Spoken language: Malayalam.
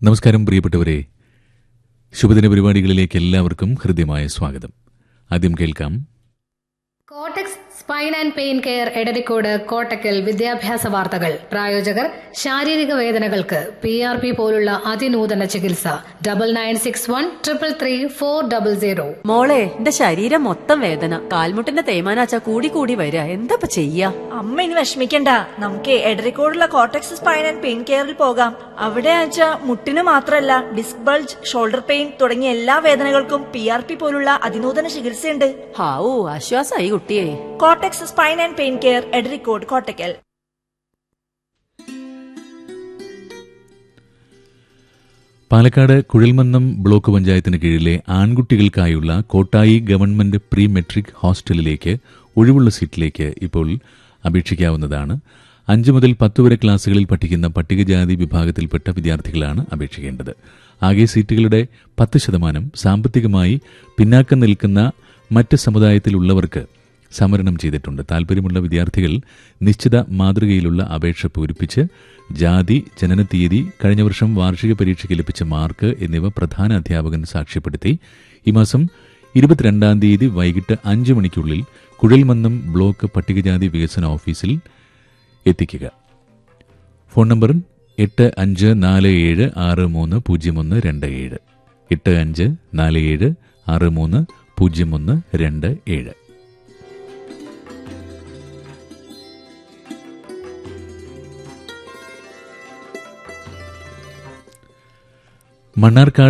നമസ്കാരം പ്രിയപ്പെട്ടവരെ ശുഭദിന പരിപാടികളിലേക്ക് എല്ലാവർക്കും ഹൃദ്യമായ സ്വാഗതം ആദ്യം കേൾക്കാം Kottax spine and pain care Edarikode Kottakkal വിദ്യാഭ്യാസ വാർത്തകൾ പ്രായോജകർ ശാരീരിക വേദനകൾക്ക് പി ആർ പി പോലുള്ള അതിനൂതന ചികിത്സ double nine six one triple three four double zero മോളെ എന്റെ ശരീരം മൊത്തം വേദന കാൽമുട്ടിന്റെ തേയ്മാനാച്ച കൂടി കൂടി വരിക എന്താ ചെയ്യാ അമ്മ ഇനി വിഷമിക്കണ്ട നമുക്ക് എടരിക്കോടുള്ള കോട്ടക്സ് സ്പൈൻ ആൻഡ് പെയിൻ കെയറിൽ പോകാം അവിടെ ആച്ച മുട്ടിന് മാത്രമല്ല ഡിസ്ക് ബൾജ് ഷോൾഡർ പെയിൻ തുടങ്ങിയ എല്ലാ വേദനകൾക്കും പി ആർ പി പോലുള്ള അതിനൂതന ചികിത്സയുണ്ട് ഹാവൂ ആശ്വാസായി കുട്ടിയെ Kottax spine and pain care Edarikode Kottakkal Palakkad Kuzhalmannam block പഞ്ചായത്തിന് കീഴിലെ ആൺകുട്ടികൾക്കായുള്ള കോട്ടായി ഗവൺമെന്റ് പ്രീ മെട്രിക് ഹോസ്റ്റലിലേക്ക് ഒഴിവുള്ള സീറ്റിലേക്ക് ഇപ്പോൾ അപേക്ഷിക്കാവുന്നതാണ് അഞ്ചു മുതൽ പത്ത് വരെ ക്ലാസുകളിൽ പഠിക്കുന്ന പട്ടികജാതി വിഭാഗത്തിൽപ്പെട്ട വിദ്യാർത്ഥികളാണ് അപേക്ഷിക്കേണ്ടത് ആകെ സീറ്റുകളുടെ പത്ത് ശതമാനം സാമ്പത്തികമായി പിന്നാക്കം നിൽക്കുന്ന മറ്റ് സമുദായത്തിലുള്ളവർക്ക് സംവരണം ചെയ്തിട്ടുണ്ട് താൽപര്യമുള്ള വിദ്യാർത്ഥികൾ നിശ്ചിത മാതൃകയിലുള്ള അപേക്ഷ പൂരിപ്പിച്ച് ജാതി ജനനത്തീയതി കഴിഞ്ഞ വർഷം വാർഷിക പരീക്ഷയ്ക്ക് ലഭിച്ച മാർക്ക് എന്നിവ പ്രധാന അധ്യാപകൻ സാക്ഷ്യപ്പെടുത്തി ഈ മാസം ഇരുപത്തിരണ്ടാം തീയതി വൈകിട്ട് അഞ്ച് മണിക്കുള്ളിൽ കുഴൽമന്നം ബ്ലോക്ക് പട്ടികജാതി വികസന ഓഫീസിൽ എത്തിക്കുക ഫോൺ നമ്പർ എട്ട് അഞ്ച് നാല് ഏഴ് ആറ് മൂന്ന് പൂജ്യം ഒന്ന് രണ്ട് ഏഴ് എട്ട് അഞ്ച് നാല് ഏഴ് ആറ് മൂന്ന് പൂജ്യം ഒന്ന് രണ്ട് ഏഴ് മണ്ണാർക്കാട്